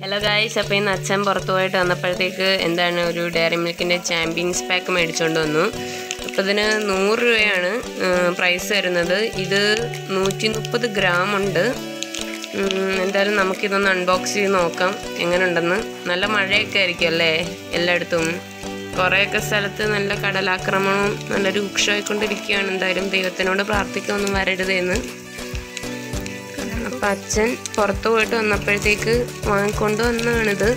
Hello guys അപ്പോൾ ഇന്ന് അച്ഛൻ പുറത്തു പോയിട്ട് വന്നപ്പോഴത്തേക്ക് എന്താണ് ഒരു ഡയറി മിൽക്കിൻ്റെ ചാമ്പ്യൻസ് പാക്ക് മേടിച്ചുകൊണ്ട് വന്നു അപ്പോൾ ഇതിന് നൂറ് രൂപയാണ് പ്രൈസ് വരുന്നത് ഇത് നൂറ്റി മുപ്പത് ഗ്രാം ഉണ്ട് ഉം, എന്തായാലും നമുക്കിതൊന്ന് അൺബോക്സ് ചെയ്ത് നോക്കാം എങ്ങനെയുണ്ടെന്ന് നല്ല മഴയൊക്കെ ആയിരിക്കും അല്ലേ എല്ലായിടത്തും കുറേയൊക്കെ സ്ഥലത്ത് നല്ല കടലാക്രമണവും നല്ല രൂക്ഷമായിക്കൊണ്ടിരിക്കുകയാണ് എന്തായാലും ദൈവത്തിനോട് പ്രാർത്ഥിക്കൊന്നും വരരുതെന്ന് അപ്പം അച്ഛൻ പുറത്ത് പോയിട്ട് വന്നപ്പോഴത്തേക്ക് വാങ്ങിക്കൊണ്ട് വന്നതാണിത്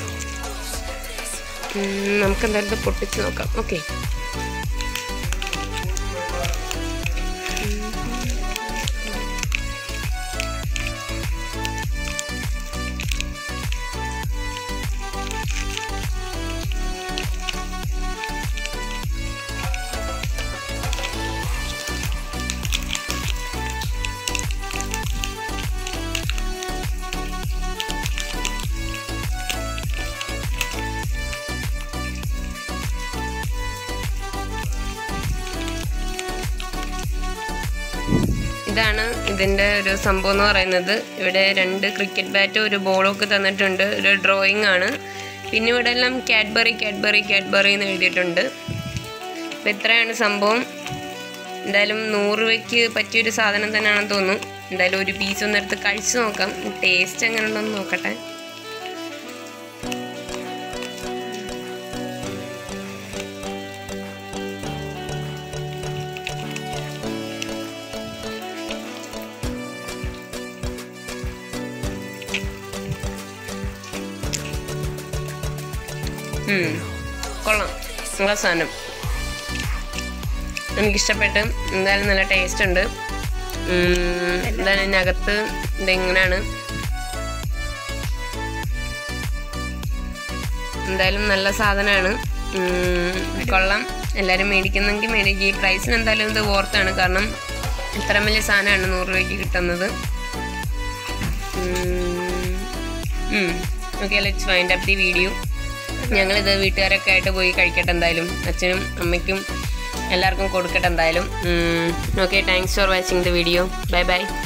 ഉം, നമുക്ക് എന്തായാലും ഇത് പൊട്ടിച്ച് നോക്കാം ഓക്കെ ഇതാണ് ഇതിൻ്റെ ഒരു സംഭവം എന്ന് പറയുന്നത് ഇവിടെ രണ്ട് ക്രിക്കറ്റ് ബാറ്റും ഒരു ബോളും ഒക്കെ തന്നിട്ടുണ്ട് ഒരു ഡ്രോയിങ് ആണ് പിന്നെ ഇവിടെ എല്ലാം കാഡ്ബറി കാഡ്ബറി കാഡ്ബറി എന്ന് എഴുതിയിട്ടുണ്ട് അപ്പം ഇത്രയാണ് സംഭവം എന്തായാലും നൂറ് രൂപയ്ക്ക് പറ്റിയൊരു സാധനം തന്നെയാണെന്ന് തോന്നുന്നു എന്തായാലും ഒരു പീസ് ഒന്ന് എടുത്ത് കഴിച്ച് നോക്കാം ടേസ്റ്റ് എങ്ങനെ ഉണ്ടെന്ന് നോക്കട്ടെ ഉം. കൊള്ളാം നല്ല സാധനം എനിക്കിഷ്ടപ്പെട്ട് എന്തായാലും നല്ല ടേസ്റ്റ് ഉണ്ട് ഉം, എന്തായാലും ഇതിനകത്ത് ഇതെങ്ങനെയാണ് എന്തായാലും നല്ല സാധനമാണ് കൊള്ളാം എല്ലാവരും മേടിക്കുന്നെങ്കിൽ മേടിക്കുക ഈ പ്രൈസിന് എന്തായാലും ഇത് ഓർത്താണ് കാരണം ഇത്ര വലിയ സാധനമാണ് നൂറ് രൂപയ്ക്ക് കിട്ടുന്നത് okay let's find up the video ഞങ്ങളിത് വീട്ടുകാരൊക്കെ ആയിട്ട് പോയി കഴിക്കട്ടെ എന്തായാലും അച്ഛനും അമ്മയ്ക്കും എല്ലാവർക്കും കൊടുക്കട്ടെ എന്തായാലും okay thanks for watching the video bye by